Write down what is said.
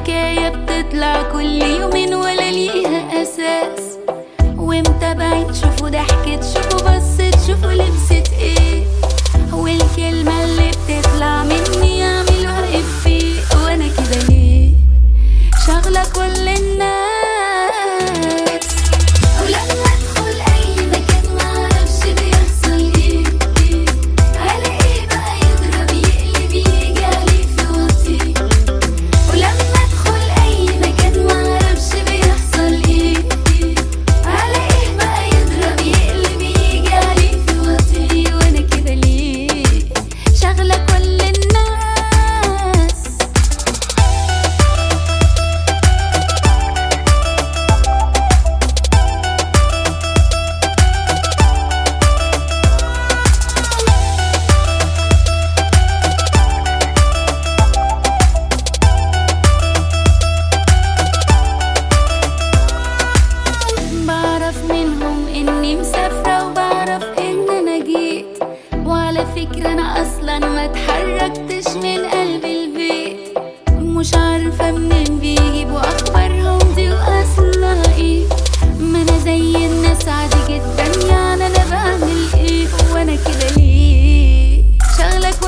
حكاية بتطلع كل يومين ولا ليها أساس ومتابعين شوفوا ضحكت شوفوا بصت شوفوا لبست ايه والكلمة اللي بتطلع مني يعملوها افيه وانا كده ليه شغلة كل الناس ولما ادخل اي مكان معرفش بيحصل ايه إيه. الاقيه بقى يضرب يقلب يجي عليه في وطي ولما ادخل اي مكان معرفش بيحصل ايه إيه. الاقيه بقى يضرب يقلب يجي عليه في وطي وانا كده ليه شغلة كل الناس بعرف منهم اني مسافرة وبعرف ان انا جيت وعلى فكرة انا اصلا ما اتحركتش من قلب البيت مش عارفة منين بيجيبوا اخبارهم دي واصلها ايه ما انا زي الناس عادي جدا يعني انا بعمل ايه وانا كده ليه شغلة